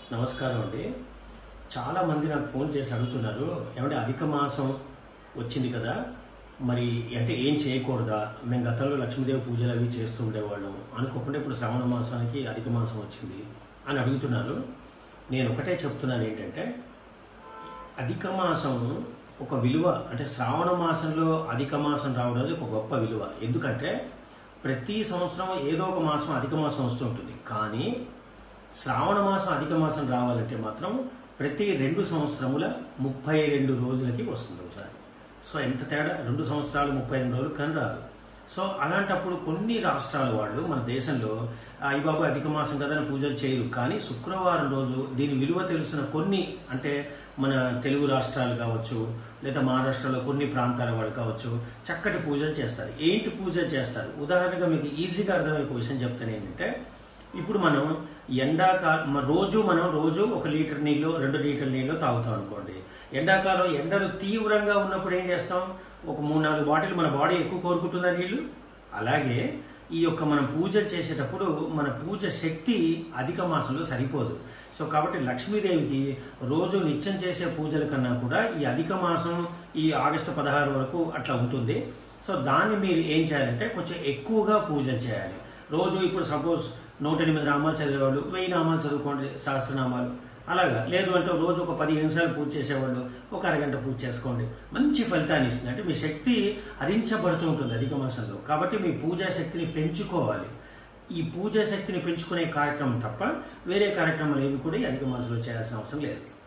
నమస్కారం అండి చాలామంది నాకు ఫోన్ చేసి అడుగుతున్నారు ఏమంటే అధిక మాసం వచ్చింది కదా మరి అంటే ఏం చేయకూడదా మేము గతంలో లక్ష్మీదేవి పూజలు అవి చేస్తూ ఉండేవాళ్ళం అనుకోకుండా ఇప్పుడు శ్రావణ మాసానికి అధిక మాసం వచ్చింది అని అడుగుతున్నారు నేను ఒకటే చెప్తున్నాను ఏంటంటే అధిక మాసం ఒక విలువ అంటే శ్రావణ మాసంలో అధిక మాసం రావడం అనేది ఒక గొప్ప విలువ ఎందుకంటే ప్రతి సంవత్సరం ఏదో ఒక మాసం అధిక మాసం వస్తూ ఉంటుంది కానీ శ్రావణ మాసం అధిక మాసం రావాలంటే మాత్రం ప్రతి రెండు సంవత్సరముల ముప్పై రెండు రోజులకి వస్తుంది ఒకసారి సో ఎంత తేడా రెండు సంవత్సరాలు ముప్పై రెండు రోజులు కానీ రాదు సో అలాంటప్పుడు కొన్ని రాష్ట్రాల వాళ్ళు మన దేశంలో ఈ బాబు అధిక మాసం కదా అని పూజలు చేయరు కానీ శుక్రవారం రోజు దీని విలువ తెలిసిన కొన్ని అంటే మన తెలుగు రాష్ట్రాలు కావచ్చు లేదా మహారాష్ట్రలో కొన్ని ప్రాంతాల వాళ్ళు కావచ్చు చక్కటి పూజలు చేస్తారు ఏంటి పూజలు చేస్తారు ఉదాహరణగా మీకు ఈజీగా అర్థమయ్యే ఒక విషయం చెప్తాను ఏంటంటే ఇప్పుడు మనం ఎండాకాలం రోజు మనం రోజు ఒక లీటర్ నీళ్ళు రెండు లీటర్ నీళ్ళు తాగుతాం అనుకోండి ఎండాకాలం ఎండలు తీవ్రంగా ఉన్నప్పుడు ఏం చేస్తాం ఒక మూడు నాలుగు బాటిల్ మన బాడీ ఎక్కువ కోరుకుంటుందా నీళ్ళు అలాగే ఈ యొక్క మనం పూజలు చేసేటప్పుడు మన పూజ శక్తి అధిక మాసంలో సరిపోదు సో కాబట్టి లక్ష్మీదేవికి రోజు నిత్యం చేసే పూజల కన్నా కూడా ఈ అధిక మాసం ఈ ఆగస్టు పదహారు వరకు అట్లా ఉంటుంది సో దాన్ని మీరు ఏం చేయాలంటే కొంచెం ఎక్కువగా పూజలు చేయాలి రోజు ఇప్పుడు సపోజ్ నూట ఎనిమిది నామాలు చదివేవాళ్ళు వెయ్యి నామాలు చదువుకోండి సహస్రనామాలు అలాగా లేదు అంటే రోజు ఒక పదిహేను నిమిషాలు పూజ చేసేవాళ్ళు ఒక అరగంట పూజ చేసుకోండి మంచి ఫలితాన్ని ఇస్తుంది అంటే మీ శక్తి హరించబడుతూ ఉంటుంది అధిక మాసంలో కాబట్టి మీ పూజా శక్తిని పెంచుకోవాలి ఈ పూజా శక్తిని పెంచుకునే కార్యక్రమం తప్ప వేరే కార్యక్రమాలు ఏవి కూడా ఈ అధిక మాసంలో చేయాల్సిన అవసరం లేదు